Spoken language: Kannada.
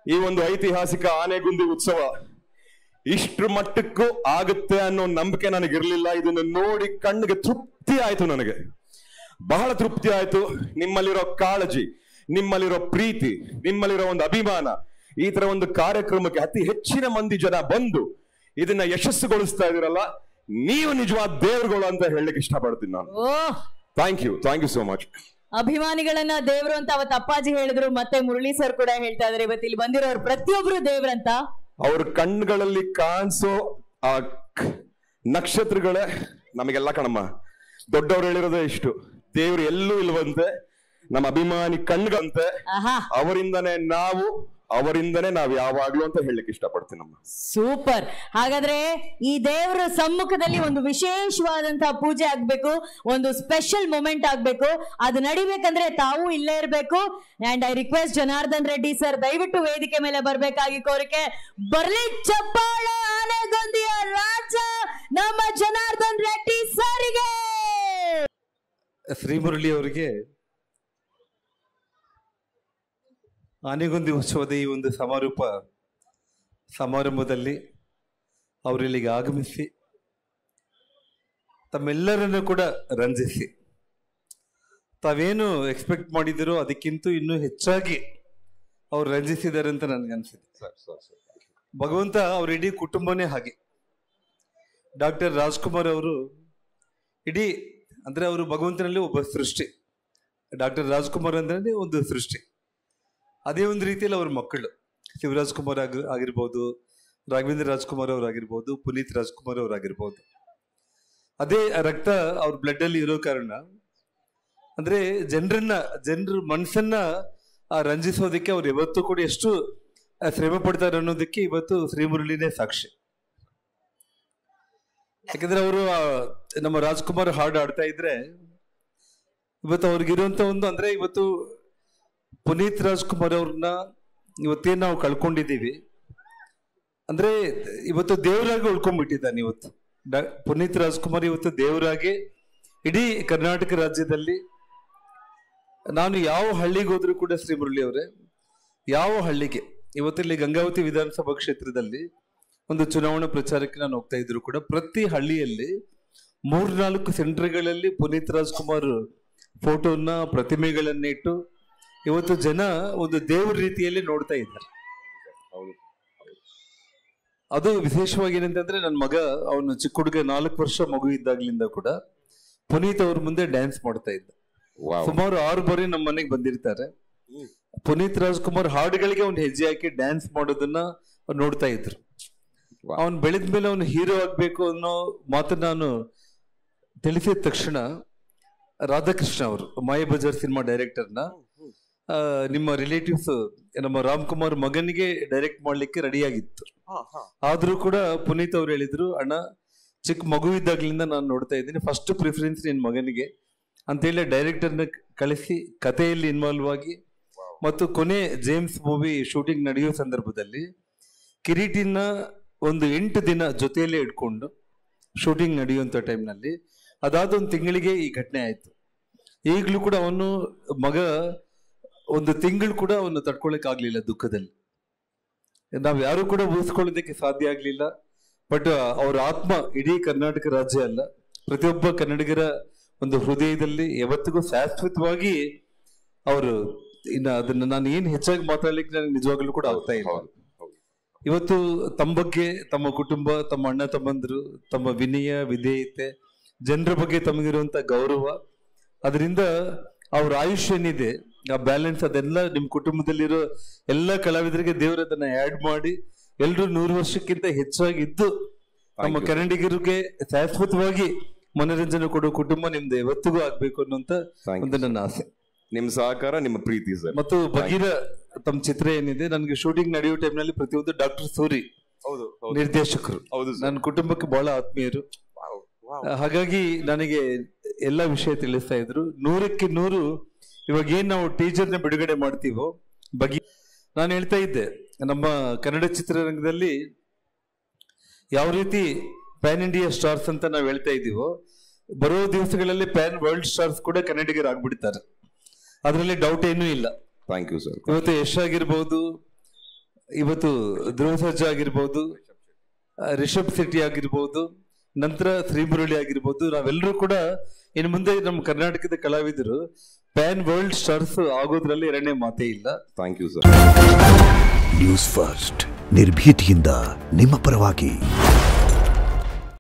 ಈ ಒಂದು ಐತಿಹಾಸಿಕ ಆನೆಗುಂದಿ ಉತ್ಸವ ಇಷ್ಟ್ರ ಮಟ್ಟಕ್ಕೂ ಆಗುತ್ತೆ ಅನ್ನೋ ನಂಬಿಕೆ ನನಗಿರ್ಲಿಲ್ಲ ಇದನ್ನ ನೋಡಿ ಕಣ್ಣಿಗೆ ತೃಪ್ತಿ ಆಯ್ತು ನನಗೆ ಬಹಳ ತೃಪ್ತಿ ಆಯ್ತು ನಿಮ್ಮಲ್ಲಿರೋ ಕಾಳಜಿ ನಿಮ್ಮಲ್ಲಿರೋ ಪ್ರೀತಿ ನಿಮ್ಮಲ್ಲಿರೋ ಒಂದು ಅಭಿಮಾನ ಈ ತರ ಒಂದು ಕಾರ್ಯಕ್ರಮಕ್ಕೆ ಅತಿ ಹೆಚ್ಚಿನ ಮಂದಿ ಜನ ಬಂದು ಇದನ್ನ ಯಶಸ್ಸುಗೊಳಿಸ್ತಾ ಇದೀರಲ್ಲ ನೀವು ನಿಜವಾದ ದೇವರುಗಳು ಅಂತ ಹೇಳಲಿಕ್ಕೆ ಇಷ್ಟಪಡ್ತೀನಿ ನಾನು ಓ thank you thank you so much ಅಭಿಮಾನಿಗಳನ್ನ ದೇವ್ರು ಅಂತ ಅವತ್ತು ಅಪ್ಪಾಜಿ ಹೇಳಿದ್ರು ಮತ್ತೆ ಮುರಳಿ ಸರ್ ಕೂಡ ಹೇಳ್ತಾ ಇದಾರೆ ಇವತ್ತು ಇಲ್ಲಿ ಬಂದಿರೋರು ಪ್ರತಿಯೊಬ್ರು ದೇವ್ರಂತ ಅವ್ರ ಕಣ್ಗಳಲ್ಲಿ ಕಾಣಿಸೋ ಆ ಕ್- ನಕ್ಷತ್ರಗಳೇ ನಮಗೆಲ್ಲ ಕಣಮ್ಮ ದೊಡ್ಡವ್ರು ಹೇಳಿರೋದೇ ಇಷ್ಟು ದೇವ್ರು ಎಲ್ಲೂ ಇಲ್ವಂತೆ ನಮ್ಮ ಅಭಿಮಾನಿ ಕಣ್ಗಂತೆ ಆಹಾ ಅವರಿಂದನೇ ನಾವು ಅವರಿಂದನೇ ನಾವು ಯಾವಾಗ್ಲೂ ಅಂತ ಹೇಳಲಿಕ್ಕೆ ಇಷ್ಟಪಡ್ತೀನಮ್ಮ ಸೂಪರ್ ಹಾಗಾದ್ರೆ ಈ ದೇವರ ಸಮ್ಮುಖದಲ್ಲಿ ಒಂದು ವಿಶೇಷವಾದಂತಹ ಪೂಜೆ ಆಗ್ಬೇಕು ಒಂದು ಸ್ಪೆಷಲ್ ಮೊಮೆಂಟ್ ಆಗ್ಬೇಕು ಅದು ನಡಿಬೇಕಂದ್ರೆ ತಾವು ಇಲ್ಲೇ ಇರಬೇಕು and I request Janardhan Reddy sir ದಯವಿಟ್ಟು ವೇದಿಕೆ ಮೇಲೆ ಬರ್ಬೇಕಾಗಿ ಕೋರಿಕೆ ಬರ್ಲಿ ಚಪ್ಪಾಳ ಆನೆಗೊಂದಿಯ ರಾಜ ನಮ್ಮ ಜನಾರ್ದನ್ ರೆಡ್ಡಿ ಸರಿಗೆ ಶ್ರೀಮುರಳಿ ಅವರಿಗೆ ಆನೆಗೊಂದಿ ಉತ್ಸವದ ಈ ಒಂದು ಸಮಾರೋಪ ಸಮಾರಂಭದಲ್ಲಿ ಅವರಿಲ್ಲಿಗೆ ಆಗಮಿಸಿ ತಮ್ಮೆಲ್ಲರನ್ನು ಕೂಡ ರಂಜಿಸಿ ತಾವೇನು ಎಕ್ಸ್ಪೆಕ್ಟ್ ಮಾಡಿದಿರೋ ಅದಕ್ಕಿಂತ ಇನ್ನೂ ಹೆಚ್ಚಾಗಿ ಅವ್ರು ರಂಜಿಸಿದ್ದಾರೆ ಅಂತ ನನಗನ್ಸಿದೆ ಭಗವಂತ ಅವ್ರ ಇಡೀ ಕುಟುಂಬನೇ ಹಾಗೆ ಡಾಕ್ಟರ್ ರಾಜ್ಕುಮಾರ್ ಅವರು ಇಡೀ ಅಂದ್ರೆ ಅವರು ಭಗವಂತನಲ್ಲಿ ಒಬ್ಬ ಸೃಷ್ಟಿ ಡಾಕ್ಟರ್ ರಾಜ್ಕುಮಾರ್ ಅಂದ್ರೆ ಒಂದು ಸೃಷ್ಟಿ ಅದೇ ಒಂದು ರೀತಿಯಲ್ಲಿ ಅವ್ರ ಮಕ್ಕಳು ಶಿವರಾಜ್ ಕುಮಾರ್ ಆಗಿ ಆಗಿರ್ಬೋದು ರಾಘವೇಂದ್ರ ರಾಜ್ಕುಮಾರ್ ಅವರಾಗಿರ್ಬೋದು ಪುನೀತ್ ರಾಜ್ಕುಮಾರ್ ಅವರಾಗಿರ್ಬೋದು ಅದೇ ರಕ್ತ ಅವ್ರ ಬ್ಲಡ್ ಅಲ್ಲಿ ಇರೋ ಕಾರಣ ಅಂದ್ರೆ ಜನರನ್ನ ಜನರ ಮನಸ್ಸನ್ನ ಆ, ರಂಜಿಸೋದಕ್ಕೆ ಅವ್ರು ಯಾವತ್ತೂ ಕೂಡ ಎಷ್ಟು ಆ, ಶ್ರಮ ಪಡ್ತಾರೆ ಅನ್ನೋದಕ್ಕೆ ಇವತ್ತು ಶ್ರೀಮುರಳಿನೇ ಸಾಕ್ಷಿ ಯಾಕಂದ್ರೆ ಅವರು ನಮ್ಮ ರಾಜ್ಕುಮಾರ್ ಹಾಡು ಆಡ್ತಾ ಇದ್ರೆ ಇವತ್ತು ಅವ್ರಿಗಿರುವಂತ ಒಂದು ಅಂದ್ರೆ ಇವತ್ತು ಪುನೀತ್ ರಾಜ್ಕುಮಾರ್ ಅವ್ರನ್ನ ಇವತ್ತೇನ್ ನಾವು ಕಳ್ಕೊಂಡಿದ್ದೀವಿ ಅಂದ್ರೆ ಇವತ್ತು ದೇವರಾಗಿ ಉಳ್ಕೊಂಡ್ಬಿಟ್ಟಿದ್ದಾನೆ ಇವತ್ತು ಡಾ- ಪುನೀತ್ ರಾಜ್ಕುಮಾರ್ ಇವತ್ತು ದೇವರಾಗಿ ಇಡೀ ಕರ್ನಾಟಕ ರಾಜ್ಯದಲ್ಲಿ ನಾನು ಯಾವ ಹಳ್ಳಿಗೆ ಹೋದ್ರು ಕೂಡ ಶ್ರೀ ಮುರಳಿ ಅವರೇ ಯಾವ ಹಳ್ಳಿಗೆ ಇವತ್ತಿಲ್ಲಿ ಗಂಗಾವತಿ ವಿಧಾನಸಭಾ ಕ್ಷೇತ್ರದಲ್ಲಿ ಒಂದು ಚುನಾವಣಾ ಪ್ರಚಾರಕ್ಕೆ ನಾನು ಹೋಗ್ತಾ ಇದ್ರು ಕೂಡ ಪ್ರತಿ ಹಳ್ಳಿಯಲ್ಲಿ ಮೂರ್ನಾಲ್ಕು ಸೆಂಟರ್ಗಳಲ್ಲಿ ಪುನೀತ್ ರಾಜ್ಕುಮಾರ್ ಫೋಟೋನ ಪ್ರತಿಮೆಗಳನ್ನ ಇಟ್ಟು ಇವತ್ತು ಜನ ಒಂದು ದೇವ್ರ ರೀತಿಯಲ್ಲಿ ನೋಡ್ತಾ ಇದ್ದಾರೆ ಅದು ವಿಶೇಷವಾಗಿ ಏನಂತಂದ್ರೆ ನನ್ನ ಮಗ ಅವನು ಚಿಕ್ಕ ಹುಡುಗ ನಾಲ್ಕು ವರ್ಷ ಮಗು ಇದ್ದಾಗ್ಲಿಂದ ಕೂಡ ಪುನೀತ್ ಅವ್ರ ಮುಂದೆ ಡ್ಯಾನ್ಸ್ ಮಾಡ್ತಾ ಇದ್ದ ಸುಮಾರು ಆರು ಬಾರಿ ನಮ್ಮ ಮನೆಗೆ ಬಂದಿರ್ತಾರೆ ಪುನೀತ್ ರಾಜ್ಕುಮಾರ್ ಹಾಡುಗಳಿಗೆ ಒಂದು ಹೆಜ್ಜೆ ಹಾಕಿ ಡ್ಯಾನ್ಸ್ ಮಾಡೋದನ್ನ ಅವ್ರು ನೋಡ್ತಾ ಇದ್ರು ಅವನ್ ಬೆಳೆದ ಮೇಲೆ ಅವನು ಹೀರೋ ಆಗ್ಬೇಕು ಅನ್ನೋ ಮಾತನ್ನ ನಾನು ತಿಳಿಸಿದ ತಕ್ಷಣ ರಾಧಾಕೃಷ್ಣ ಅವರು ಮಾಯ ಬಜಾರ್ ಸಿನಿಮಾ ಡೈರೆಕ್ಟರ್ನ ನಿಮ್ಮ ರಿಲೇಟಿವ್ಸ್ ನಮ್ಮ ರಾಮ್ ಕುಮಾರ್ ಮಗನಿಗೆ ಡೈರೆಕ್ಟ್ ಮಾಡ್ಲಿಕ್ಕೆ ರೆಡಿ ಆಗಿತ್ತು ಆದ್ರೂ ಕೂಡ ಪುನೀತ್ ಅವ್ರು ಹೇಳಿದ್ರು ಅಣ್ಣ ಚಿಕ್ಕ ಮಗು ಇದ್ದಾಗ್ಲಿಂದ ನಾನು ನೋಡ್ತಾ ಇದ್ದೀನಿ ಫಸ್ಟ್ ಪ್ರಿಫರೆನ್ಸ್ ನಿನ್ ಮಗನಿಗೆ ಅಂತೇಳಿ ಡೈರೆಕ್ಟರ್ನ ಕಳಿಸಿ ಕಥೆಯಲ್ಲಿ ಇನ್ವಾಲ್ವ್ ಆಗಿ ಮತ್ತು ಕೊನೆ ಜೇಮ್ಸ್ ಮೂವಿ ಶೂಟಿಂಗ್ ನಡೆಯೋ ಸಂದರ್ಭದಲ್ಲಿ ಕಿರೀಟಿನ ಒಂದು ಎಂಟು ದಿನ ಜೊತೆಯಲ್ಲೇ ಇಟ್ಕೊಂಡು ಶೂಟಿಂಗ್ ನಡೆಯುವಂಥ ಟೈಮ್ನಲ್ಲಿ ಅದಾದ ಒಂದು ತಿಂಗಳಿಗೆ ಈ ಘಟನೆ ಆಯ್ತು ಈಗಲೂ ಕೂಡ ಅವನು ಮಗ ಒಂದು ತಿಂಗಳು ಕೂಡ ಅವನು ತಡ್ಕೊಳಕ್ ಆಗ್ಲಿಲ್ಲ ದುಃಖದಲ್ಲಿ ನಾವ್ ಯಾರು ಕೂಡ ಊಹಿಸ್ಕೊಳ್ಳೋದಕ್ಕೆ ಸಾಧ್ಯ ಆಗ್ಲಿಲ್ಲ ಬಟ್ ಅವ್ರ ಆತ್ಮ ಇಡೀ ಕರ್ನಾಟಕ ರಾಜ್ಯ ಅಲ್ಲ ಪ್ರತಿಯೊಬ್ಬ ಕನ್ನಡಿಗರ ಒಂದು ಹೃದಯದಲ್ಲಿ ಯಾವತ್ತಿಗೂ ಶಾಶ್ವತವಾಗಿ ಅವರು ಇನ್ನ ಅದನ್ನ ನಾನು ಏನ್ ಹೆಚ್ಚಾಗಿ ಮಾತಾಡ್ಲಿಕ್ಕೆ ನನಗೆ ನಿಜವಾಗ್ಲೂ ಕೂಡ ಆಗ್ತಾ ಇಲ್ಲ ಇವತ್ತು ತಮ್ಮ ಬಗ್ಗೆ ತಮ್ಮ ಕುಟುಂಬ ತಮ್ಮ ಅಣ್ಣ ತಮ್ಮಂದ್ರು ತಮ್ಮ ವಿನಯ ವಿಧೇಯತೆ ಜನರ ಬಗ್ಗೆ ತಮಗಿರುವಂತ ಗೌರವ ಅದರಿಂದ ಅವ್ರ ಆಯುಷ್ಯ ಏನಿದೆ ಆ ಬ್ಯಾಲೆನ್ಸ್ ಅದೆಲ್ಲ ನಿಮ್ ಕುಟುಂಬದಲ್ಲಿರೋ ಎಲ್ಲ ಕಲಾವಿದರಿಗೆ ದೇವರು ಅದನ್ನ ಆಡ್ ಮಾಡಿ ಎಲ್ರು ನೂರು ವರ್ಷಕ್ಕಿಂತ ಹೆಚ್ಚಾಗಿ ಇದ್ದು ನಮ್ಮ ಕನ್ನಡಿಗರಿಗೆ ಶಾಶ್ವತವಾಗಿ ಮನೋರಂಜನೆ ಕೊಡೋ ಕುಟುಂಬ ನಿಮ್ದು ಯಾವತ್ತಿಗೂ ಆಗ್ಬೇಕು ಅನ್ನುವಂತ Thank you, ಒಂದು ನನ್ನ ಆಸೆ ನಿಮ್ ಸಹಕಾರ ನಿಮ್ಮ ಪ್ರೀತಿ ಸರ್ ಮತ್ತು ಬಗೀರ ತಮ್ಮ ಚಿತ್ರ ಏನಿದೆ ನನಗೆ ಶೂಟಿಂಗ್ ನಡೆಯೋ ಟೈಮ್ನಲ್ಲಿ ಪ್ರತಿಯೊಂದು ಡಾಕ್ಟರ್ ಸೂರಿ ಹೌದು ನಿರ್ದೇಶಕರು ಹೌದು sir. ನನ್ನ ಕುಟುಂಬಕ್ಕೆ ಬಹಳ ಆತ್ಮೀಯರು ಹಾಗಾಗಿ ನನಗೆ ಎಲ್ಲ ವಿಷಯ ತಿಳಿಸ್ತಾ ಇದ್ರು ನೂರಕ್ಕೆ ನೂರು ಇವಾಗ ಏನ್ ನಾವು ಟೀಚರ್ ನ ಬಿಡುಗಡೆ ಮಾಡ್ತೀವೋ ಬಗೆ ನಾನು ಹೇಳ್ತಾ ಇದ್ದೆ ನಮ್ಮ ಕನ್ನಡ ಚಿತ್ರರಂಗದಲ್ಲಿ ಯಾವ ರೀತಿ ಪ್ಯಾನ್ ಇಂಡಿಯಾ ಸ್ಟಾರ್ಸ್ ಅಂತ ನಾವು ಹೇಳ್ತಾ ಇದ್ದೀವೋ ಬರೋ ದಿವಸಗಳಲ್ಲಿ ಪ್ಯಾನ್ ವರ್ಲ್ಡ್ ಸ್ಟಾರ್ಸ್ ಕೂಡ ಕನ್ನಡಿಗರು ಆಗ್ಬಿಡ್ತಾರೆ ಅದರಲ್ಲಿ ಡೌಟ್ ಏನೂ ಇಲ್ಲ ಥ್ಯಾಂಕ್ ಯು ಸರ್ ಇವತ್ತು ಯಶ್ ಆಗಿರ್ಬೋದು ಇವತ್ತು ಧ್ರುವ ಸರ್ಜಾ ಆಗಿರ್ಬೋದು ಆ, ರಿಷಬ್ ಶೆಟ್ಟಿ ಆಗಿರ್ಬೋದು ನಂತರ ಶ್ರೀಮುರಳಿ ಆಗಿರ್ಬೋದು ನಾವೆಲ್ಲರೂ ಕೂಡ ಇನ್ನು ಮುಂದೆ ನಮ್ಮ ಕರ್ನಾಟಕದ ಕಲಾವಿದರು ಪ್ಯಾನ್ ವರ್ಲ್ಡ್ ಸ್ಟಾರ್ಸ್ ಆಗೋದ್ರಲ್ಲಿ ಎರಡನೇ ಮಾತೇ ಇಲ್ಲ thank you sir News First ನಿರ್ಭೀತಿಯಿಂದ ನಿಮ್ಮ ಪರವಾಗಿ